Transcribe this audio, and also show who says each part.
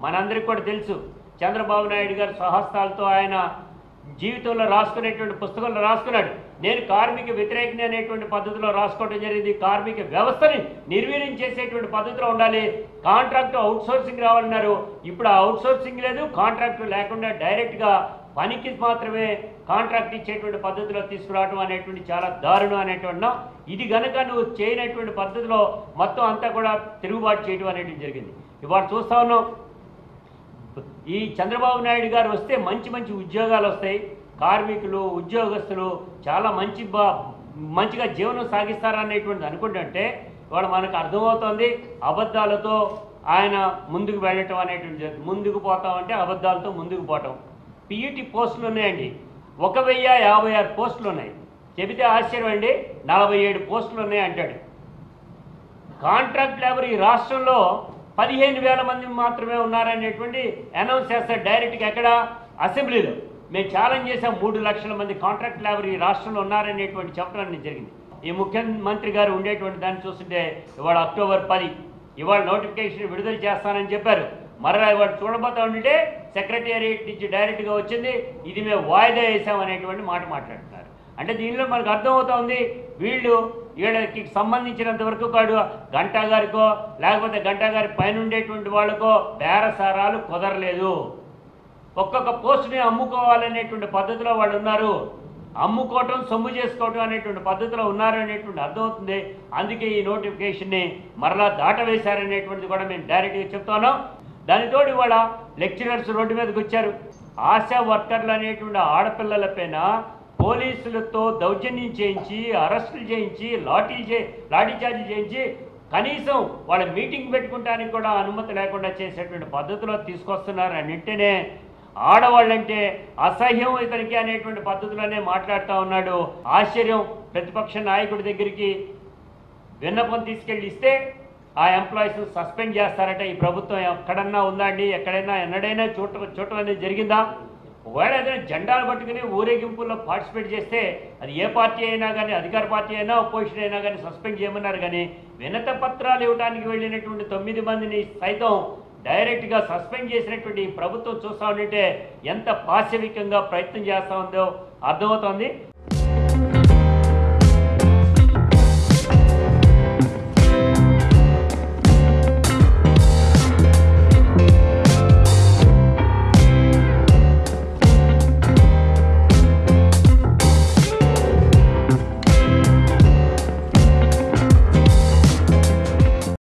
Speaker 1: మనందరికీ కూడా తెలుసు చంద్రబాబు నాయుడు గారు స్వహస్తాలతో ఆయన జీవితంలో రాసుకునేటువంటి పుస్తకంలో రాసుకున్నాడు నేను కార్మిక వ్యతిరేకని అనేటువంటి పద్ధతిలో రాసుకోవడం జరిగింది కార్మిక వ్యవస్థని నిర్వీర్యం చేసేటువంటి పద్ధతిలో ఉండాలి కాంట్రాక్ట్ అవుట్ సోర్సింగ్ రావాలన్నారు ఇప్పుడు ఆ అవుట్ సోర్సింగ్ లేదు కాంట్రాక్ట్ లేకుండా డైరెక్ట్గా పనికి మాత్రమే కాంట్రాక్ట్ ఇచ్చేటువంటి పద్ధతిలో తీసుకురావడం అనేటువంటి చాలా దారుణం అనేటువంటి ఇది గనక నువ్వు చేయనటువంటి పద్ధతిలో మొత్తం అంతా కూడా తిరుగుబాటు చేయడం అనేటువంటి జరిగింది ఇవాళ చూస్తా ఉన్నాం ఈ చంద్రబాబు నాయుడు గారు వస్తే మంచి మంచి ఉద్యోగాలు వస్తాయి కార్మికులు ఉద్యోగస్తులు చాలా మంచి బా మంచిగా జీవనం సాగిస్తారనేటువంటిది అనుకుంటుంటే ఇవాళ మనకు అర్థమవుతోంది అబద్ధాలతో ఆయన ముందుకు వెళ్ళటం అనేటువంటి జరుగుతుంది. ముందుకు పోతామంటే అబద్ధాలతో ముందుకు పోవటం పిఈటి పోస్టులు ఉన్నాయండి ఒక వెయ్యి యాభై ఆరు పోస్టులు ఉన్నాయి చెబితే ఆశ్చర్యం అండి నలభై ఏడు పోస్టులు ఉన్నాయి అంటాడు కాంట్రాక్ట్ లేబర్ ఈ రాష్ట్రంలో పదిహేను వేల మంది మాత్రమే ఉన్నారనేటువంటి అనౌన్స్ చేస్తారు డైరెక్ట్గా ఎక్కడ అసెంబ్లీలో మేము ఛాలెంజ్ చేసాం మూడు లక్షల మంది కాంట్రాక్ట్ లేబర్ ఈ రాష్ట్రంలో ఉన్నారనేటువంటి చెప్పడం అనేది జరిగింది ఈ ముఖ్యమంత్రి గారు ఉండేటువంటి దాన్ని చూస్తుంటే ఇవాళ అక్టోబర్ పది ఇవాళ నోటిఫికేషన్ విడుదల చేస్తానని చెప్పారు మరలా ఇవాళ చూడబోతా ఉంటే సెక్రటేరియట్ నుంచి డైరెక్ట్గా వచ్చింది ఇది మేము వాయిదా వేసామనేటువంటి మాట మాట్లాడుతున్నారు అంటే దీనిలో మనకు అర్థమవుతోంది వీళ్ళు వీళ్ళకి సంబంధించినంత వరకు కాడు గంటా గారికో లేకపోతే గంటా గారి పైన ఉండేటువంటి వాళ్ళకో బేరసారాలు కుదరలేదు ఒక్కొక్క పోస్టుని అమ్ముకోవాలనేటువంటి పద్ధతిలో వాళ్ళు ఉన్నారు అమ్ముకోవటం సొమ్ము చేసుకోవటం అనేటువంటి పద్ధతిలో ఉన్నారు అనేటువంటి అర్థమవుతుంది అందుకే ఈ నోటిఫికేషన్ని మరలా దాటవేశారనేటువంటిది కూడా మేము డైరెక్ట్గా చెప్తున్నాం దానితోడు ఇవాళ లెక్చరర్స్ రోడ్డు మీదకి వచ్చారు ఆశా వర్కర్లు అనేటువంటి ఆడపిల్లల పైన పోలీసులతో దౌర్జన్యం చేయించి అరెస్టులు చేయించి లాఠీలు చే లాఠీ చార్జీలు చేయించి కనీసం వాళ్ళ మీటింగ్ పెట్టుకుంటానికి కూడా అనుమతి లేకుండా చేసేటువంటి పద్ధతిలో తీసుకొస్తున్నారు అన్నింటినే ఆడవాళ్ళంటే అసహ్యం ఇతనికి అనేటువంటి పద్ధతిలోనే మాట్లాడుతూ ఉన్నాడు ఆశ్చర్యం ప్రతిపక్ష నాయకుడి దగ్గరికి విన్నపం తీసుకెళ్ళి ఇస్తే ఆ ఎంప్లాయీస్ సస్పెండ్ చేస్తారట ఈ ప్రభుత్వం ఎక్కడన్నా ఉందా అండి ఎక్కడైనా ఎన్నడైనా చూట చూడటం అనేది జరిగిందా ఒకవేళ ఏదైనా జెండాలు పట్టుకుని ఊరేగింపుల్లో పార్టిసిపేట్ చేస్తే అది ఏ పార్టీ అయినా కానీ అధికార పార్టీ అయినా అపోజిషన్ అయినా కానీ సస్పెండ్ చేయమన్నారు కానీ వినత పత్రాలు ఇవ్వడానికి వెళ్ళినటువంటి తొమ్మిది మందిని సైతం డైరెక్ట్గా సస్పెండ్ చేసినటువంటి ఈ ప్రభుత్వం చూస్తా ఉంటే ఎంత పాశవికంగా ప్రయత్నం చేస్తూ ఉందో అర్థమవుతోంది